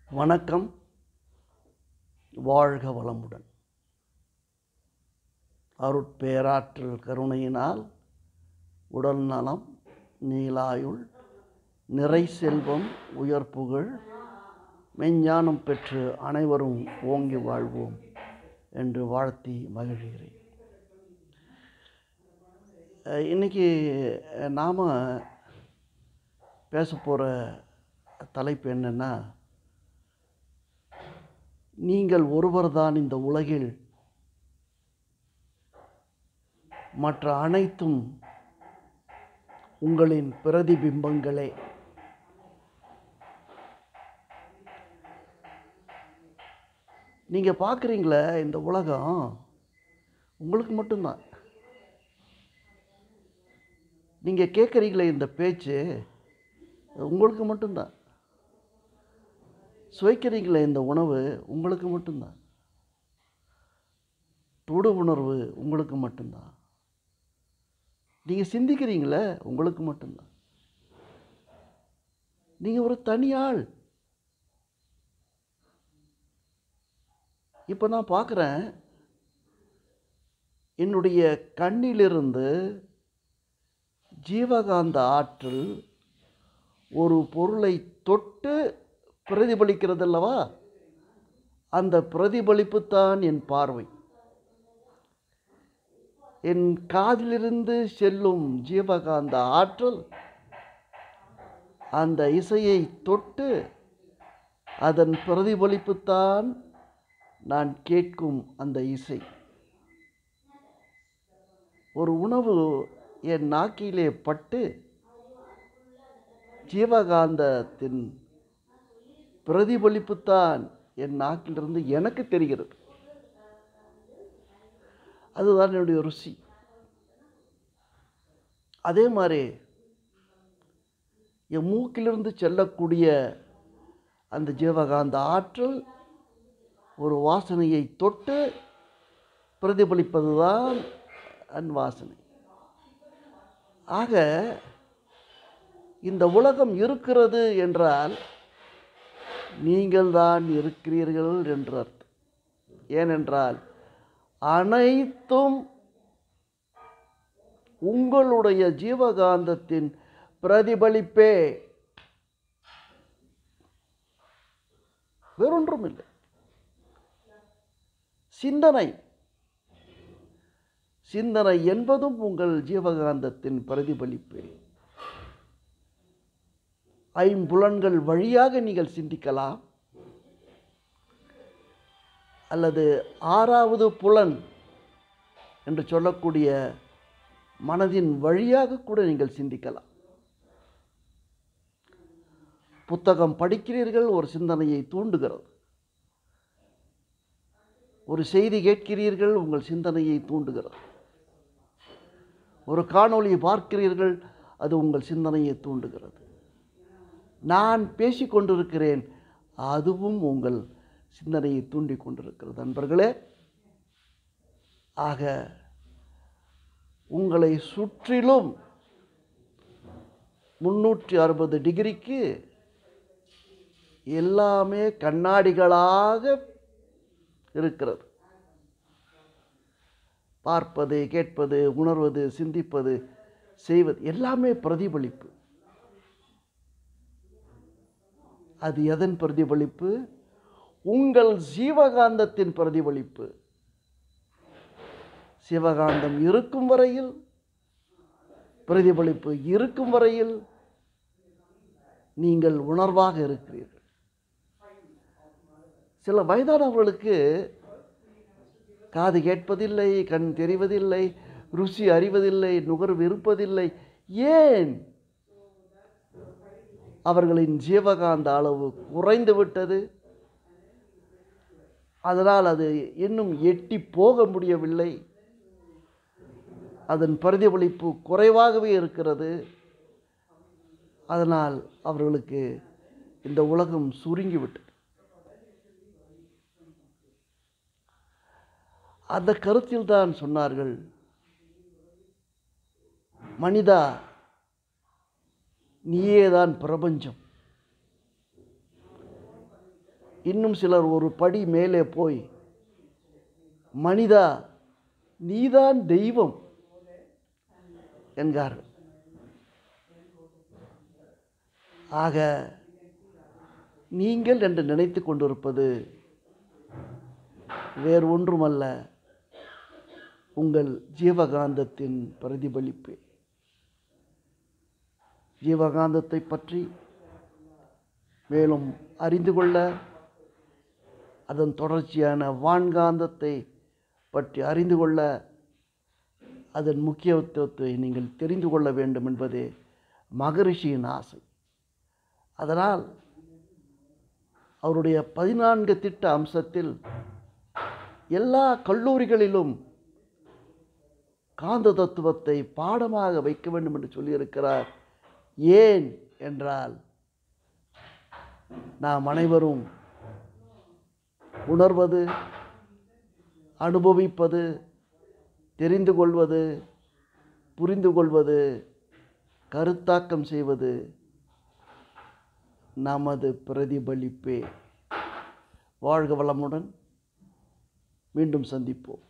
வணக்கம் வாழ்க வளமுடன் அருட்பேராற்றல் கருணையினால் உடல் நலம் நீலாயுள் நிறை செல்வம் உயர் புகழ் மெஞ்ஞானம் பெற்று அனைவரும் ஓங்கி வாழ்வோம் என்று வாழ்த்தி மகிழ்கிறேன் அஹ் இன்னைக்கு நாம் பேச போகிற தலைப்பு என்னென்னா நீங்கள் ஒருவர்தான் இந்த உலகில் மற்ற அனைத்தும் உங்களின் பிரதிபிம்பங்களே நீங்கள் பார்க்குறீங்களே இந்த உலகம் உங்களுக்கு மட்டும்தான் நீங்கள் கேட்குறீங்களே இந்த பேச்சு அது உங்களுக்கு மட்டும்தான் சுவைக்கிறீங்களே இந்த உணவு உங்களுக்கு மட்டும்தான் தொடு உணர்வு உங்களுக்கு மட்டும்தான் நீங்கள் சிந்திக்கிறீங்களே உங்களுக்கு மட்டும்தான் நீங்கள் ஒரு தனியாள் இப்போ நான் பார்க்குறேன் என்னுடைய கண்ணிலிருந்து ஜீவகாந்த ஆற்றல் ஒரு பொருளை தொட்டு பிரதிபலிக்கிறது அல்லவா அந்த பிரதிபலிப்பு தான் என் பார்வை என் காதிலிருந்து செல்லும் ஜீவகாந்த ஆற்றல் அந்த இசையை தொட்டு அதன் பிரதிபலிப்பு தான் நான் கேட்கும் அந்த இசை ஒரு உணவு என் நாக்கிலே பட்டு ஜீவகாந்தத்தின் பிரதிபலிப்புத்தான் என் நாக்கிலிருந்து எனக்கு தெரிகிறது அதுதான் என்னுடைய ருசி அதே மாதிரி என் மூக்கிலிருந்து செல்லக்கூடிய அந்த ஜீவகாந்த ஆற்றல் ஒரு வாசனையை தொட்டு பிரதிபலிப்பது தான் அன் வாசனை ஆக இந்த உலகம் இருக்கிறது என்றால் நீங்கள் தான் இருக்கிறீர்கள் என்று அர்த்தம் ஏனென்றால் அனைத்தும் உங்களுடைய ஜீவகாந்தத்தின் பிரதிபலிப்பே வேறொன்றும் இல்லை சிந்தனை சிந்தனை என்பதும் உங்கள் ஜீவகாந்தத்தின் பிரதிபலிப்பே ஐம்புலன்கள் வழியாக நீங்கள் சிந்திக்கலாம் அல்லது ஆறாவது புலன் என்று சொல்லக்கூடிய மனதின் வழியாக கூட நீங்கள் சிந்திக்கலாம் புத்தகம் படிக்கிறீர்கள் ஒரு சிந்தனையை தூண்டுகிறது ஒரு செய்தி கேட்கிறீர்கள் உங்கள் சிந்தனையை தூண்டுகிறது ஒரு காணொளியை பார்க்கிறீர்கள் அது உங்கள் சிந்தனையை தூண்டுகிறது நான் பேசிக்கொண்டிருக்கிறேன் அதுவும் உங்கள் சிந்தனையை தூண்டி கொண்டிருக்கிறது நண்பர்களே ஆக உங்களை சுற்றிலும் முன்னூற்றி அறுபது டிகிரிக்கு எல்லாமே கண்ணாடிகளாக இருக்கிறது பார்ப்பது கேட்பது உணர்வது சிந்திப்பது செய்வது எல்லாமே பிரதிபலிப்பு அது எதன் பிரதிபலிப்பு உங்கள் ஜீவகாந்தத்தின் பிரதிபலிப்பு சிவகாந்தம் இருக்கும் வரையில் பிரதிபலிப்பு இருக்கும் வரையில் நீங்கள் உணர்வாக இருக்கிறீர்கள் சில வயதானவர்களுக்கு காது கேட்பதில்லை கண் தெரிவதில்லை ருசி அறிவதில்லை நுகர்வு இருப்பதில்லை ஏன் அவர்களின் ஜீவகாந்த அளவு குறைந்து விட்டது அதனால் அது இன்னும் எட்டி போக முடியவில்லை அதன் பிரதிபலிப்பு குறைவாகவே இருக்கிறது அதனால் அவர்களுக்கு இந்த உலகம் சுருங்கிவிட்டது அந்த கருத்தில் தான் சொன்னார்கள் மனிதா நீயே தான் பிரபஞ்சம் இன்னும் சிலர் ஒரு படி மேலே போய் மனிதா நீதான் தெய்வம் என்கிறார்கள் ஆக நீங்கள் என்று நினைத்து கொண்டிருப்பது வேறு ஒன்றுமல்ல உங்கள் ஜீவகாந்தத்தின் பிரதிபலிப்பு ஜீவகாந்தத்தை பற்றி மேலும் அறிந்து கொள்ள அதன் தொடர்ச்சியான வான்காந்தத்தை பற்றி அறிந்து கொள்ள அதன் முக்கியத்துவத்தை நீங்கள் தெரிந்து கொள்ள வேண்டும் என்பதே மகரிஷியின் ஆசை அதனால் அவருடைய பதினான்கு திட்ட அம்சத்தில் எல்லா கல்லூரிகளிலும் காந்த தத்துவத்தை பாடமாக வைக்க வேண்டும் என்று சொல்லியிருக்கிறார் ஏன் என்றால் நாம் அனைவரும் உணர்வது அனுபவிப்பது தெரிந்து கொள்வது புரிந்து கொள்வது கருத்தாக்கம் செய்வது நமது பிரதிபலிப்பே வாழ்க வளமுடன் மீண்டும் சந்திப்போம்